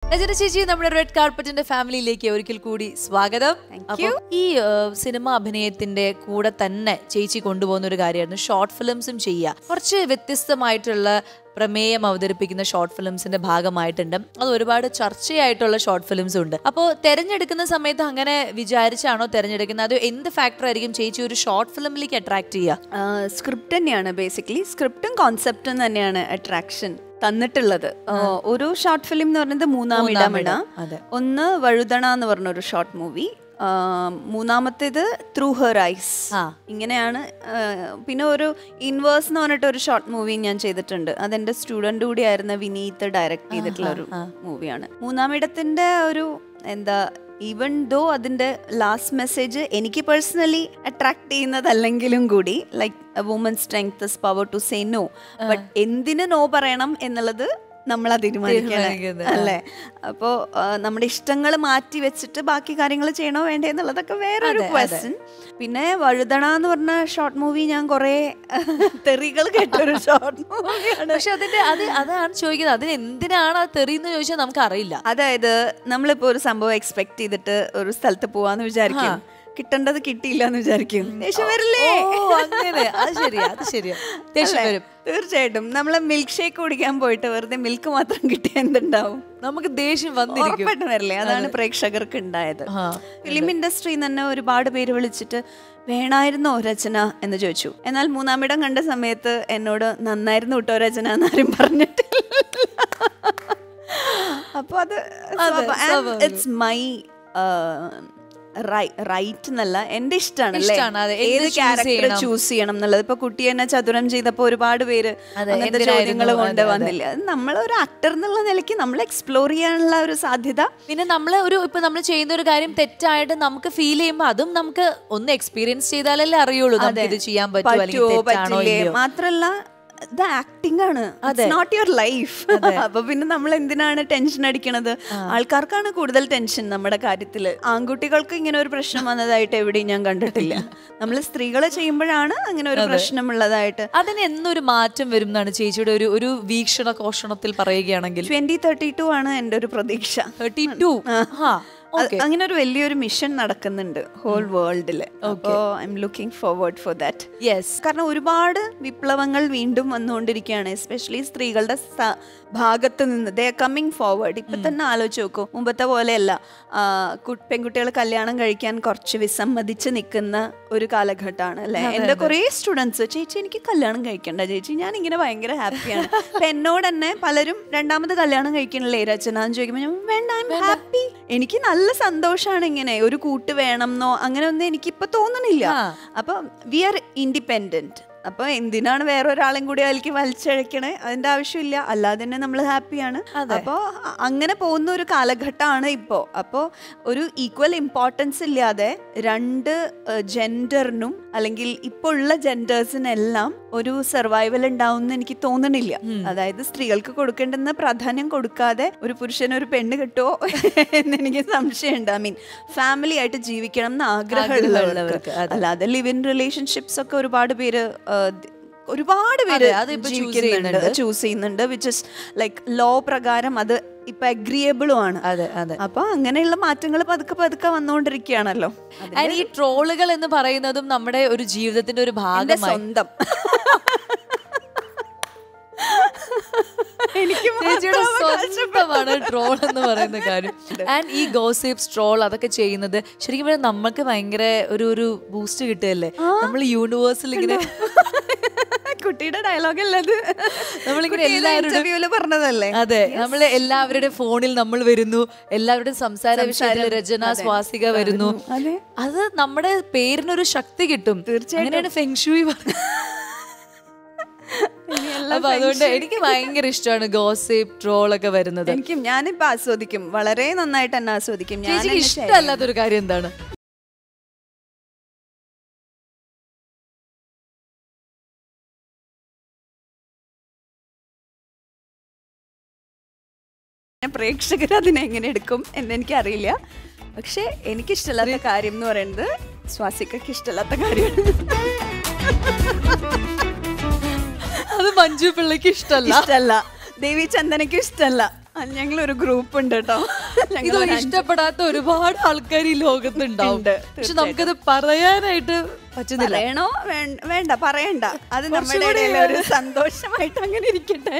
രജന ചേച്ചി നമ്മുടെ റെഡ് കാർപ്പറ്റിന്റെ ഫാമിലിയിലേക്ക് ഒരിക്കൽ കൂടി സ്വാഗതം അപ്പൊ ഈ ഏഹ്, സിനിമ അഭിനയത്തിന്റെ കൂടെ തന്നെ ചേച്ചി കൊണ്ടുപോകുന്ന ഒരു കാര്യമായിരുന്നു ഷോർട്ട് ഫിലിംസും ചെയ്യുക കുറച്ച് വ്യത്യസ്തമായിട്ടുള്ള പ്രമേയം അവതരിപ്പിക്കുന്ന ഷോർട്ട് ഫിലിംസിന്റെ ഭാഗമായിട്ടുണ്ട് അത് ഒരുപാട് ചർച്ചയായിട്ടുള്ള ഷോർട്ട് ഫിലിംസും ഉണ്ട് അപ്പോൾ തെരഞ്ഞെടുക്കുന്ന സമയത്ത് അങ്ങനെ വിചാരിച്ചാണോ തെരഞ്ഞെടുക്കുന്നത് അത് എന്ത് ഫാക്ടർ ആയിരിക്കും ചേച്ചി ഒരു ഷോർട്ട് ഫിലിമിലേക്ക് അട്രാക്ട് ചെയ്യുക സ്ക്രിപ്റ്റ് തന്നെയാണ് ബേസിക്കലി സ്ക്രിപ്റ്റും കോൺസെപ്റ്റും തന്നെയാണ് അട്രാക്ഷൻ തന്നിട്ടുള്ളത് ആ, ഒരു ഷോർട്ട് ഫിലിം എന്ന് പറയുന്നത് മൂന്നാം ഇടമിട അതെ. ഒന്ന് വഴുതണ എന്ന് പറഞ്ഞ ഒരു ഷോർട്ട് മൂവി മൂന്നാമത്തേത് ത്രൂ ഹെർ ഐസ് ആ. ഇങ്ങനെയാണ് ആ, പിന്നെ ഒരു ഇൻവേഴ്സ് എന്ന് പറഞ്ഞിട്ട് ഒരു ഷോർട്ട് മൂവി ഞാൻ ചെയ്തിട്ടുണ്ട് അതെന്റെ സ്റ്റുഡന്റ് കൂടിയായിരുന്ന വിനീത് ഡയറക്ട് ചെയ്തിട്ടുള്ള ഒരു മൂവിയാണ് മൂന്നാമിടത്തിന്റെ ഒരു എന്താ ഈവൻ ദോ അതിന്റെ ലാസ്റ്റ് മെസ്സേജ് എനിക്ക് പേഴ്സണലി അട്രാക്ട് ചെയ്യുന്നതല്ലെങ്കിലും കൂടി like woman strength power to say no but എന്തിന് നോ പറയണം എന്നുള്ളത് നമ്മൾ തീരുമാനിക്കണം തീരുമാനിക്കുന്നത്, അല്ലേ അപ്പോൾ നമ്മുടെ ഇഷ്ടങ്ങൾ മാറ്റി വെച്ചിട്ട് ബാക്കി കാര്യങ്ങൾ ചെയ്യണോ വേണ്ടേ എന്നുള്ളതൊക്കെ വേറൊരു ക്വസ്റ്റ്യൻ പിന്നെ വഴുതണ എന്ന് പറഞ്ഞ ഷോർട്ട് മൂവി ഞാൻ കുറേ തെറികൾ കേട്ടൊരു ഷോർട്ട് മൂവിയാണ് പക്ഷെ അതിന്റെ അത് അതാണ് ചോദിക്കുന്നത് അതിന് എന്തിനാണ് ആ തെറിയെന്ന് ചോദിച്ചാൽ നമുക്ക് അറിയില്ല അതായത് നമ്മളിപ്പോ ഒരു സംഭവം എക്സ്പെക്ട് ചെയ്തിട്ട് ഒരു സ്ഥലത്ത് പോവാന്ന് വിചാരിക്കും കിട്ടേണ്ടത് കിട്ടിയില്ല എന്ന് വിചാരിക്കും ദേഷ്യം വരില്ലേ ഓ അങ്ങനെ അത് ശരിയാ അത് ശരിയാ ദേഷ്യം അല്ലേ? വരും തീർച്ചയായിട്ടും നമ്മള് മിൽക്ക് ഷേക്ക് കുടിക്കാൻ പോയിട്ട് വെറുതെ മിൽക്ക് മാത്രം കിട്ടിയ എന്തുണ്ടാവും നമുക്ക് ദേഷ്യം വന്നിരിക്കും ഉറപ്പായിട്ടും വരില്ലേ അതാണ് പ്രേക്ഷകർക്ക് ഉണ്ടായത് ആ, ഫിലിം ഇൻഡസ്ട്രിയിൽ തന്നെ ഒരുപാട് പേര് വിളിച്ചിട്ട് വേണായിരുന്നോ രചന എന്ന് ചോദിച്ചു എന്നാൽ മൂന്നാമിടം കണ്ട സമയത്ത് എന്നോട് നന്നായിരുന്നു കേട്ടോ രചന എന്നാരും പറഞ്ഞിട്ടില്ല അപ്പൊ അത് ഇറ്റ്സ് മൈ റൈറ്റ് എന്നല്ല എന്റെ ഇഷ്ടമാണ് ഇഷ്ടാണ്, അതെ. എന്ത് ഏത് choose ക്യാരക്ടർ ചെയ്യണം? ചൂസ് ചെയ്യണം എന്നുള്ളത് ഇപ്പൊ കുട്ടി എന്നെ ചതുരം ചെയ്തപ്പോ ഒരുപാട് പേര് അതെ, അങ്ങനത്തെ എന്തിനായിരുന്നു? ചോദ്യങ്ങൾ കൊണ്ട് അതെ, അതെ. വന്നില്ല അത് നമ്മൾ ഒരു ആക്ടർ എന്നുള്ള നിലയ്ക്ക് നമ്മൾ എക്സ്പ്ലോർ ചെയ്യാനുള്ള ഒരു സാധ്യത പിന്നെ നമ്മൾ ഒരു ഇപ്പൊ നമ്മൾ ചെയ്യുന്ന ഒരു കാര്യം തെറ്റായിട്ട് നമുക്ക് ഫീൽ ചെയ്യുമ്പോൾ അതും നമുക്ക് ഒന്ന് എക്സ്പീരിയൻസ് ചെയ്താലല്ലേ അറിയുള്ളൂ നമുക്ക് ഇത് ചെയ്യാൻ പറ്റുമോ അല്ലെങ്കിൽ പറ്റുമോ തെറ്റാണോ പറ്റില്ലേ ഇല്ലയോ മാത്രല്ല ഇത് ആക്ടിംഗ് ആണ് നോട്ട് യുവർ ലൈഫ് അപ്പൊ പിന്നെ നമ്മൾ എന്തിനാണ് ടെൻഷൻ അടിക്കണത് ആൾക്കാർക്കാണ് കൂടുതൽ ടെൻഷൻ നമ്മുടെ കാര്യത്തില് ആൺകുട്ടികൾക്ക് ഇങ്ങനെ ഒരു പ്രശ്നം വന്നതായിട്ട് എവിടെയും ഞാൻ കണ്ടിട്ടില്ല നമ്മൾ സ്ത്രീകളെ ചെയ്യുമ്പോഴാണ് അങ്ങനെ ഒരു പ്രശ്നമുള്ളതായിട്ട് അതിന് എന്നൊരു മാറ്റം വരും എന്നാണ് ചേച്ചിയുടെ ഒരു ഒരു വീക്ഷണ കോഷണത്തിൽ പറയുകയാണെങ്കിൽ ട്വന്റി തേർട്ടി ടു ആണ് എൻ്റെ ഒരു പ്രതീക്ഷ തേർട്ടി ടു അത് അങ്ങനെ ഒരു വലിയൊരു മിഷൻ നടക്കുന്നുണ്ട് ഹോൾ വേൾഡില് അപ്പോ I am looking forward for that yes കാരണം ഒരുപാട് വിപ്ലവങ്ങൾ വീണ്ടും വന്നുകൊണ്ടിരിക്കുകയാണ് എസ്പെഷ്യലി സ്ത്രീകളുടെ സ- ഭാഗത്ത് നിന്ന് ദേ കമ്മിങ് ഫോർവേഡ് ഇപ്പൊ തന്നെ ആലോചിച്ച് നോക്കൂ മുമ്പത്തെ പോലെയല്ല പെൺകുട്ടികൾ കല്യാണം കഴിക്കാൻ കുറച്ച് വിസമ്മതിച്ച് നിൽക്കുന്ന ഒരു കാലഘട്ടമാണ് അല്ലെ എന്റെ കുറേ സ്റ്റുഡൻസ് ചേച്ചി എനിക്ക് കല്യാണം കഴിക്കണ്ട ചേച്ചി ഞാൻ ഇങ്ങനെ ഭയങ്കര ഹാപ്പിയാണ് അപ്പൊ എന്നോട് തന്നെ പലരും രണ്ടാമത് കല്യാണം കഴിക്കണില്ലേ രചന എന്ന് ചോദിക്കുമ്പോൾ ഞാൻ വേണ്ട ഐ എം ഹാപ്പി എനിക്ക് നല്ല സന്തോഷമാണ് ഇങ്ങനെ ഒരു കൂട്ട് വേണം എന്നോ അങ്ങനെ ഒന്നും എനിക്കിപ്പോ തോന്നണില്ല അപ്പൊ വി ആർ ഇൻഡിപെൻഡന്റ് അപ്പൊ എന്തിനാണ് വേറെ ഒരാളെയും കൂടി അതിലേക്ക് വലിച്ചഴക്കണേ അതിന്റെ ആവശ്യമില്ല അല്ലാതെ തന്നെ നമ്മൾ ഹാപ്പിയാണ് അപ്പോൾ അങ്ങനെ പോകുന്ന ഒരു കാലഘട്ടമാണ് ഇപ്പോൾ അപ്പോൾ ഒരു ഈക്വൽ ഇമ്പോർട്ടൻസ് ഇല്ലാതെ രണ്ട് ജെൻഡറിനും അല്ലെങ്കിൽ ഇപ്പോൾ ഉള്ള ജെൻഡേഴ്സിനെല്ലാം ഒരു സർവൈവൽ ഉണ്ടാവും എന്ന് എനിക്ക് തോന്നണില്ല അതായത് സ്ത്രീകൾക്ക് കൊടുക്കേണ്ടുന്ന പ്രാധാന്യം കൊടുക്കാതെ ഒരു പുരുഷന് ഒരു പെണ്ണ് കിട്ടുമോ എന്ന് എനിക്ക് സംശയമുണ്ട് ഐ മീൻ ഫാമിലി ആയിട്ട് ജീവിക്കണം എന്ന് ആഗ്രഹമുള്ളവർക്ക് അല്ലാതെ ലിവ് ഇൻ റിലേഷൻഷിപ്സ് ഒക്കെ ഒരുപാട് പേര് ആ, ദ- ഒരുപാട് പേര് അതെ, അത് ഇപ്പൊ choose ജീവിക്കുന്നുണ്ട് ചൂസ് ചെയ്യുന്നുണ്ട് വിച്ച് ഇസ് ലൈക്ക് ലോ പ്രകാരം അത് ഇപ്പൊ അഗ്രിയബിളും ആണ് അതെ അതെ അപ്പൊ അങ്ങനെയുള്ള മാറ്റങ്ങൾ പതുക്കെ പതുക്കെ വന്നുകൊണ്ടിരിക്കുകയാണല്ലോ And ഈ ട്രോളുകൾ എന്ന് പറയുന്നതും നമ്മുടെ ഒരു ജീവിതത്തിന്റെ ഒരു എന്റെ ഭാഗമായി സ്വന്തം എനിക്ക് ചേച്ചിയുടെ മാത്രം അവകാശപ്പെട്ട- സ്വന്തമാണ് ട്രോൾ എന്ന് പറയുന്ന കാര്യം ആൻഡ് ഈ ഗോസിപ്സ് ട്രോൾ അതൊക്കെ ചെയ്യുന്നത് ശരിക്കും പറഞ്ഞാൽ നമുക്ക് ഭയങ്കര ഒരു ഒരു ബൂസ്റ്റ് കിട്ടുകയല്ലേ നമ്മൾ യൂണിവേഴ്സിൽ ഇങ്ങനെ കുട്ടിയുടെ ഡയലോഗ് അല്ലത് നമ്മളിങ്ങനെ എല്ലാവരോടും ഇന്റർവ്യൂല് പറഞ്ഞതല്ലേ അതെ നമ്മൾ എല്ലാവരുടെ ഫോണിൽ നമ്മൾ വരുന്നു എല്ലാവരുടെയും സംസാര വിഷയത്തിൽ രചന സ്വാസിക വരുന്നു അതെ. അത് നമ്മുടെ പേരിനൊരു ശക്തി കിട്ടും തീർച്ചയായിട്ടും. അങ്ങനെയാണ് ഫെങ്ഷുയി അപ്പൊ അതുകൊണ്ട് എനിക്ക് ഭയങ്കര ഇഷ്ടമാണ് ഗോസിപ്പ് ട്രോൾ ഒക്കെ വരുന്നത് എനിക്കും ഞാനിപ്പോ ആസ്വദിക്കും വളരെ നന്നായിട്ട് തന്നെ ആസ്വദിക്കും ഞാൻ ചേച്ചിക്ക് എന്നെ share ഇഷ്ടമല്ലാത്തൊരു കാര്യം എന്താണ് ചെയ്യും. പ്രേക്ഷകർ അതിനെ എങ്ങനെ എടുക്കും എന്ന് എനിക്കറിയില്ല പക്ഷെ എനിക്കിഷ്ടമില്ലാത്ത കാര്യം എന്ന് പറയുന്നത് സ്വാസികക്ക് ഇഷ്ടമില്ലാത്ത കാര്യമാണ് അത് മഞ്ജു പിള്ളയ്ക്ക് ഇഷ്ടമല്ല ഇഷ്ടല്ല ദേവി ചന്ദനയ്ക്കും ഇഷ്ടമല്ല ഞങ്ങൾ ഒരു ഗ്രൂപ്പ് ഉണ്ട് കേട്ടോ ഇത് ഇഷ്ടപ്പെടാത്ത ഒരുപാട് ആൾക്കാർ ഈ ലോകത്തുണ്ടാവും ഉണ്ട്, പക്ഷെ നമുക്കത് പറയാനായിട്ട് പറ്റുന്നില്ല പറയണോ വേണ്ട- വേണ്ട പറയണ്ട അത് നമ്മുടെ കുറച്ചുകൂടി ഇടയിൽ ഒരു സന്തോഷമായിട്ട് അങ്ങനെ ഇരിക്കട്ടെ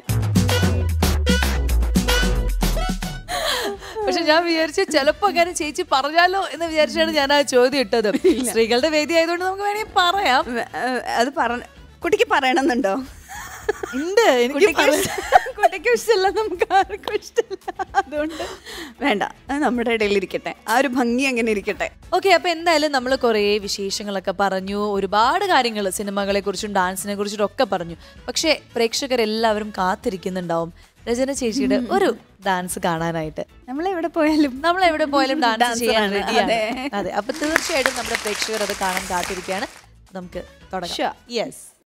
പക്ഷെ ഞാൻ വിചാരിച്ചു ചിലപ്പോ അങ്ങനെ ചേച്ചി പറഞ്ഞാലോ എന്ന് വിചാരിച്ചാണ് ഞാൻ ആ ചോദ്യം ഇട്ടത് സ്ത്രീകളുടെ വേദി ആയതുകൊണ്ട് നമുക്ക് വേണമെങ്കിൽ പറയാം വേ- ഏഹ് അത് പറ കുട്ടിക്ക് പറയണമെന്നുണ്ടോ ഉണ്ട് എനിക്ക് കുട്ടിക്ക് പറയാൻ- ഇഷ്ട- കുട്ടിക്ക് ഇഷ്ടമല്ല നമുക്ക് ആർക്കും ഇഷ്ടമല്ല അതുകൊണ്ട് വേണ്ട അത് നമ്മുടെ ഇടയിൽ ഇരിക്കട്ടെ ആ ഒരു ഭംഗി അങ്ങനെ ഇരിക്കട്ടെ ഓക്കെ അപ്പൊ എന്തായാലും നമ്മൾ കുറേ വിശേഷങ്ങളൊക്കെ പറഞ്ഞു ഒരുപാട് കാര്യങ്ങൾ സിനിമകളെ കുറിച്ചും ഡാൻസിനെ കുറിച്ചും ഒക്കെ പറഞ്ഞു പക്ഷേ പ്രേക്ഷകരെല്ലാവരും കാത്തിരിക്കുന്നുണ്ടാവും രചന ചേച്ചിയുടെ ഒരു ഡാൻസ് കാണാനായിട്ട് നമ്മൾ എവിടെ പോയാലും നമ്മൾ എവിടെ പോയാലും ഡാൻസ് Dancer ചെയ്യാൻ ആണ്. റെഡിയാണ് അതെ. അതെ അപ്പൊ തീർച്ചയായിട്ടും നമ്മുടെ പ്രേക്ഷകർ അത് കാണാൻ കാത്തിരിക്കുകയാണ് നമുക്ക് തുടങ്ങാം Sure. യെസ്